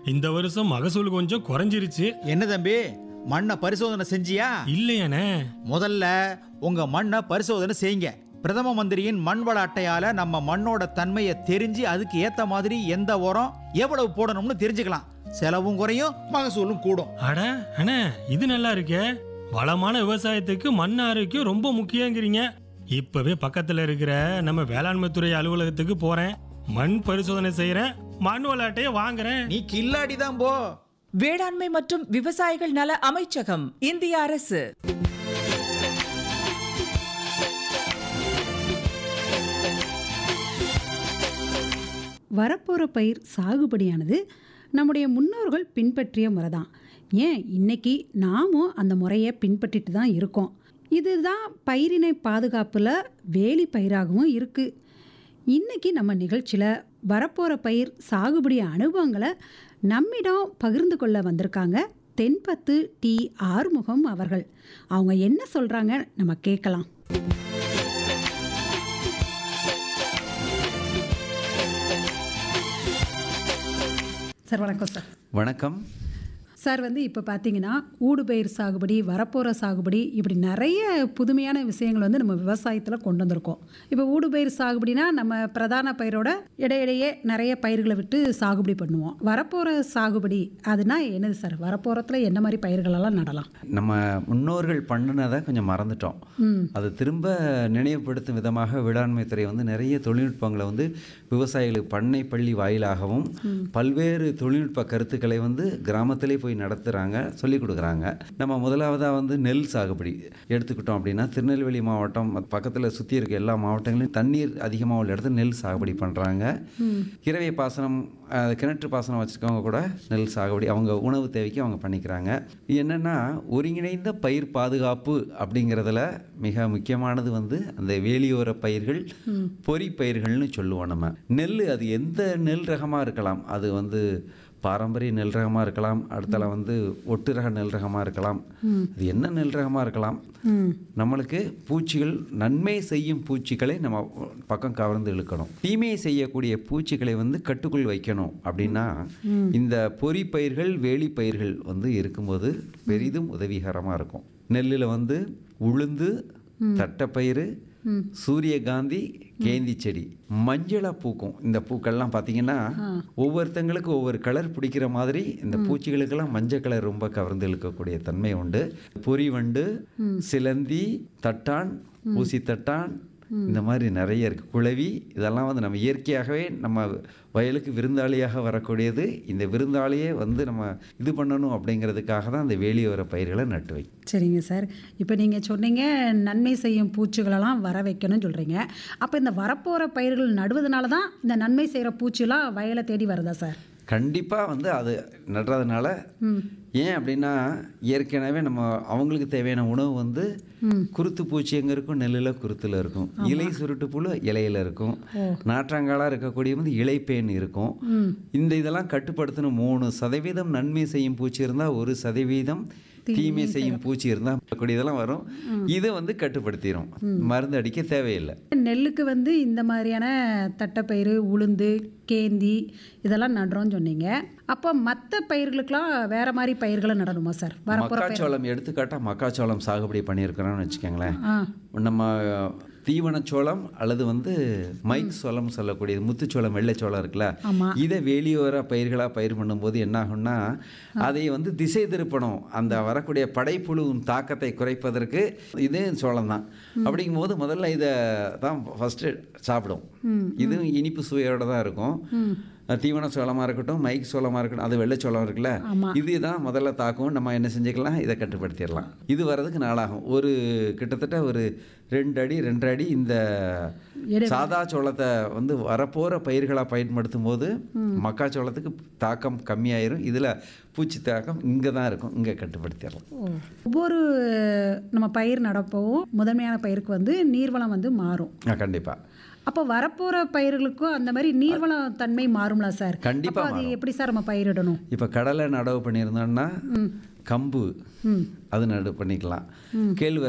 இந்த வருஷம் மகசூல் கொஞ்சம் குறைஞ்சிருச்சு என்ன தம்பி மண்ணை பரிசோதனை செஞ்சியா இல்லையானே முதல்ல உங்க மண்ணை பரிசோதனை செய்யுங்க பிரதம மந்திரியின் மண் வள அட்டையால நம்ம மண்ணோட தன்மையை தெரிஞ்சு அதுக்கு ஏத்த மாதிரி எந்த உரம் எவ்வளவு போடணும்னு தெரிஞ்சுக்கலாம் செலவும் குறையும் மகசூலும் கூடும் அட அண்ணே இது நல்லா இருக்கே வளமான விவசாயத்துக்கு மண் ஆரோக்கியம் ரொம்ப முக்கியங்கிறீங்க இப்பவே பக்கத்துல இருக்கிற நம்ம வேளாண்மை துறை அலுவலகத்துக்கு போறேன் மண் பரிசோதனை செய்யறேன் மண் விளையாட்டையே வாங்குறேன் நீ கில்லாடி தான் போ வேளாண்மை மற்றும் விவசாயிகள் நல அமைச்சகம் இந்திய அரசு வரப்போகிற பயிர் சாகுபடியானது நம்முடைய முன்னோர்கள் பின்பற்றிய முறை தான் ஏன் இன்னைக்கு நாமும் அந்த முறையை பின்பற்றிட்டு தான் இருக்கோம் இதுதான் பயிரினை பாதுகாப்பில் வேலி பயிராகவும் இருக்குது இன்னைக்கு நம்ம நிகழ்ச்சியில் வரப்போகிற பயிர் சாகுபடி அனுபவங்களை நம்மிடம் பகிர்ந்து கொள்ள வந்திருக்காங்க தென்பத்து டி ஆறுமுகம் அவர்கள் அவங்க என்ன சொல்கிறாங்க நம்ம கேட்கலாம் சார் வணக்கம் சார் வணக்கம் சார் வந்து இப்போ பார்த்தீங்கன்னா ஊடுபயிர் சாகுபடி வரப்போகிற சாகுபடி இப்படி நிறைய புதுமையான விஷயங்கள் வந்து நம்ம விவசாயத்தில் கொண்டு வந்திருக்கோம் இப்போ ஊடுபயிர் சாகுபடினா நம்ம பிரதான பயிரோட இடையிடையே நிறைய பயிர்களை விட்டு சாகுபடி பண்ணுவோம் வரப்போகிற சாகுபடி அதுனா என்னது சார் வரப்போகிறத்துல என்ன மாதிரி பயிர்களெல்லாம் நடலாம் நம்ம முன்னோர்கள் பண்ணினதை கொஞ்சம் மறந்துட்டோம் அது திரும்ப நினைவுபடுத்தும் விதமாக வேளாண்மை துறை வந்து நிறைய தொழில்நுட்பங்களை வந்து விவசாயிகளுக்கு பண்ணை பள்ளி வாயிலாகவும் பல்வேறு தொழில்நுட்ப கருத்துக்களை வந்து கிராமத்திலே போய் நடத்துகிறாங்க சொல்லிக் கொடுக்குறாங்க நம்ம முதலாவதாக வந்து நெல் சாகுபடி எடுத்துக்கிட்டோம் அப்படின்னா திருநெல்வேலி மாவட்டம் பக்கத்தில் சுற்றி இருக்க எல்லா மாவட்டங்களையும் தண்ணீர் அதிகமாக உள்ள இடத்துல நெல் சாகுபடி பண்ணுறாங்க இறவை பாசனம் அஹ், கிணற்று பாசனம் வச்சுருக்கவங்க கூட நெல் சாகுபடி அவங்க உணவு தேவைக்கு அவங்க பண்ணிக்கிறாங்க என்னென்னா ஒருங்கிணைந்த பயிர் பாதுகாப்பு அப்படிங்கிறதுல மிக முக்கியமானது வந்து அந்த வேலியோர பயிர்கள் பொறி பயிர்கள்னு சொல்லுவோம் நம்ம நெல் அது எந்த நெல் ரகமாக இருக்கலாம் அது வந்து பாரம்பரிய நெல் ரகமாக இருக்கலாம் அடுத்தல வந்து ஒட்டு ரக நெல் ரகமாக இருக்கலாம் அது என்ன நெல் ரகமாக இருக்கலாம் நம்மளுக்கு பூச்சிகள் நன்மை செய்யும் பூச்சிகளை நம்ம பக்கம் கவர்ந்து இழுக்கணும் தீமையை செய்யக்கூடிய பூச்சிகளை வந்து கட்டுக்குள் வைக்கணும் அப்படின்னா இந்த பொறி பயிர்கள் வேலி பயிர்கள் வந்து இருக்கும்போது பெரிதும் உதவிகரமாக இருக்கும் நெல்லில் வந்து உளுந்து தட்டைப்பயிறு சூரியகாந்தி கேந்தி செடி மஞ்சளா பூக்கும் இந்த பூக்கள்லாம் பார்த்தீங்கன்னா ஒவ்வொருத்தங்களுக்கு ஒவ்வொரு கலர் பிடிக்கிற மாதிரி இந்த பூச்சிகளுக்கெல்லாம் மஞ்சள் கலர் ரொம்ப கவர்ந்து இழுக்கக்கூடிய தன்மை உண்டு பொறி வண்டு சிலந்தி தட்டான் ஊசி தட்டான் இந்த மாதிரி நிறைய இருக்குது குளவி இதெல்லாம் வந்து நம்ம இயற்கையாகவே நம்ம வயலுக்கு விருந்தாளியாக வரக்கூடியது இந்த விருந்தாளியே வந்து நம்ம இது பண்ணணும் அப்படிங்கிறதுக்காக தான் அந்த வேலியோர பயிர்களை நட்டு வை சரிங்க சார் இப்போ நீங்கள் சொன்னீங்க நன்மை செய்யும் பூச்சிகளெல்லாம் வர வைக்கணும்னு சொல்கிறீங்க அப்போ இந்த வரப்போகிற பயிர்கள் நடுவதனால தான் இந்த நன்மை செய்கிற பூச்சிலாம் வயலை தேடி வருதா சார் கண்டிப்பாக வந்து அது நடுறதுனால ஏன் அப்படின்னா ஏற்கனவே நம்ம அவங்களுக்கு தேவையான உணவு வந்து குருத்து பூச்சி எங்கே இருக்கும் நெல்லில் குருத்தில் இருக்கும் இலை சுருட்டு புழு இலையில இருக்கும் நாற்றாங்காலாக இருக்கக்கூடிய வந்து இலைப்பேன் இருக்கும் இந்த இதெல்லாம் கட்டுப்படுத்தணும் மூணு சதவீதம் நன்மை செய்யும் பூச்சி இருந்தால் ஒரு சதவீதம் தீமை செய்யும் பூச்சி இருந்தால் இதெல்லாம் வரும் இதை வந்து கட்டுப்படுத்திடும் மருந்து அடிக்க தேவையில்லை நெல்லுக்கு வந்து இந்த மாதிரியான தட்டைப்பயிறு உளுந்து கேந்தி இதெல்லாம் நடுறோம்னு சொன்னீங்க அப்போ மற்ற பயிர்களுக்கெல்லாம் வேற மாதிரி பயிர்களை நடணுமா சார் வரப்போகிற பயிர் மக்காச்சோளம் எடுத்துக்காட்டா மக்காச்சோளம் சாகுபடி பண்ணியிருக்கிறோம்னு வச்சுக்கோங்களேன் ஆ நம்ம தீவனச்சோளம் அல்லது வந்து மைக் சோளம் சொல்லக்கூடியது முத்துச்சோளம் வெள்ளைச்சோளம் இருக்குல்ல ஆமா. இதை வேலியோர பயிர்களாக பயிர் பண்ணும்போது என்ன ஆகும்னா அதை வந்து திசை திருப்பணும் அந்த வரக்கூடிய படைப்புழுவின் தாக்கத்தை குறைப்பதற்கு இது சோளம் தான் அப்படிங்கும்போது முதல்ல இதை தான் ஃபஸ்ட்டு சாப்பிடும் இதுவும் இனிப்பு சுவையோட தான் இருக்கும் தீவன சோளமாக இருக்கட்டும் மைக் சோளமாக இருக்கட்டும் அது வெள்ளைச்சோளம் இருக்குல்ல ஆமா. இதுதான் முதல்ல தாக்கும் நம்ம என்ன செஞ்சுக்கலாம் இதை கட்டுப்படுத்திடலாம் இது வர்றதுக்கு நாளாகும் ஒரு கிட்டத்தட்ட ஒரு ரெண்டு அடி ரெண்டரை அடி இந்த சாதா சோளத்தை வந்து வரப்போகிற பயிர்களாக பயன்படுத்தும் போது மக்காச்சோளத்துக்கு தாக்கம் கம்மியாயிரும் இதில் பூச்சி தாக்கம் இங்கே தான் இருக்கும் இங்கே கட்டுப்படுத்திடலாம் ஒவ்வொரு நம்ம பயிர் நடப்பவும் முதன்மையான பயிருக்கு வந்து நீர்வளம் வந்து மாறும் கண்டிப்பாக அப்போ வரப்போகிற பயிர்களுக்கும் அந்த மாதிரி நீர்வளம் தன்மை மாறும்ல சார் கண்டிப்பா அப்போ அது மாறும். எப்படி சார் நம்ம பயிரிடணும் இப்போ கடலை நடவு பண்ணியிருந்தோம்னா கம்பு அது நடு பண்ணிக்கலாம் கேழ்வரகு